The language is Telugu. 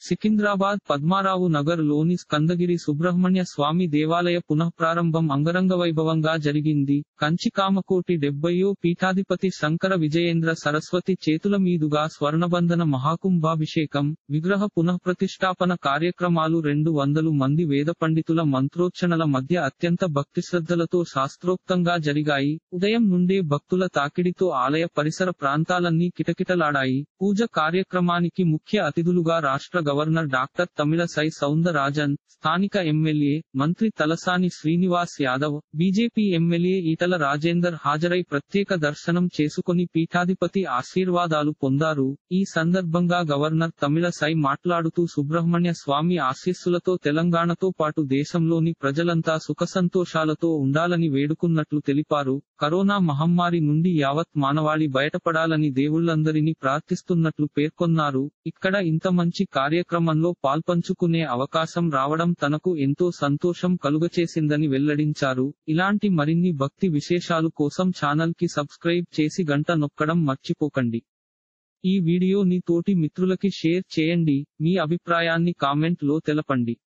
సికింద్రాబాద్ పద్మారావు నగర్ లోని స్కందగిరి సుబ్రహ్మణ్య స్వామి దేవాలయ పునఃప్రారంభం అంగరంగ వైభవంగా జరిగింది కంచి కామకోటి డెబ్బయో పీఠాధిపతి శంకర విజయేంద్ర సరస్వతి చేతుల మీదుగా స్వర్ణబంధన మహాకుంభాభిషేకం విగ్రహ పునఃప్రతిష్ఠాపన కార్యక్రమాలు రెండు వందలు మంది వేద పండితుల మంత్రోచ్చరణల మధ్య అత్యంత భక్తిశ్రద్ధలతో శాస్త్రోక్తంగా జరిగాయి ఉదయం నుండే భక్తుల తాకిడితో ఆలయ పరిసర ప్రాంతాలన్నీ కిటకిటలాడాయి పూజ కార్యక్రమానికి ముఖ్య అతిథులుగా రాష్ట్ర గవర్నర్ డాక్టర్ తమిళసై సౌందరరాజన్ స్థానిక ఎమ్మెల్యే మంత్రి తలసాని శ్రీనివాస్ యాదవ్ బీజేపీ ఎమ్మెల్యే ఈటల రాజేందర్ హాజరై ప్రత్యేక దర్శనం చేసుకుని పీఠాధిపతి ఆశీర్వాదాలు పొందారు ఈ సందర్భంగా గవర్నర్ తమిళసై మాట్లాడుతూ సుబ్రహ్మణ్య స్వామి ఆశీస్సులతో తెలంగాణతో పాటు దేశంలోని ప్రజలంతా సుఖసంతోషాలతో ఉండాలని వేడుకున్నట్లు తెలిపారు కరోనా మహమ్మారి నుండి యావత్ మానవాళి బయటపడాలని దేవుళ్లందరినీ ప్రార్థిస్తున్నట్లు పేర్కొన్నారు ఇక్కడ ఇంత మంచి కార్యక్రమంలో పాల్పంచుకునే అవకాశం రావడం తనకు ఎంతో సంతోషం కలుగచేసిందని వెల్లడించారు ఇలాంటి మరిన్ని భక్తి విశేషాలు కోసం ఛానల్ కి సబ్స్క్రైబ్ చేసి గంట నొక్కడం మర్చిపోకండి ఈ వీడియోని తోటి మిత్రులకి షేర్ చేయండి మీ అభిప్రాయాన్ని కామెంట్ లో తెలపండి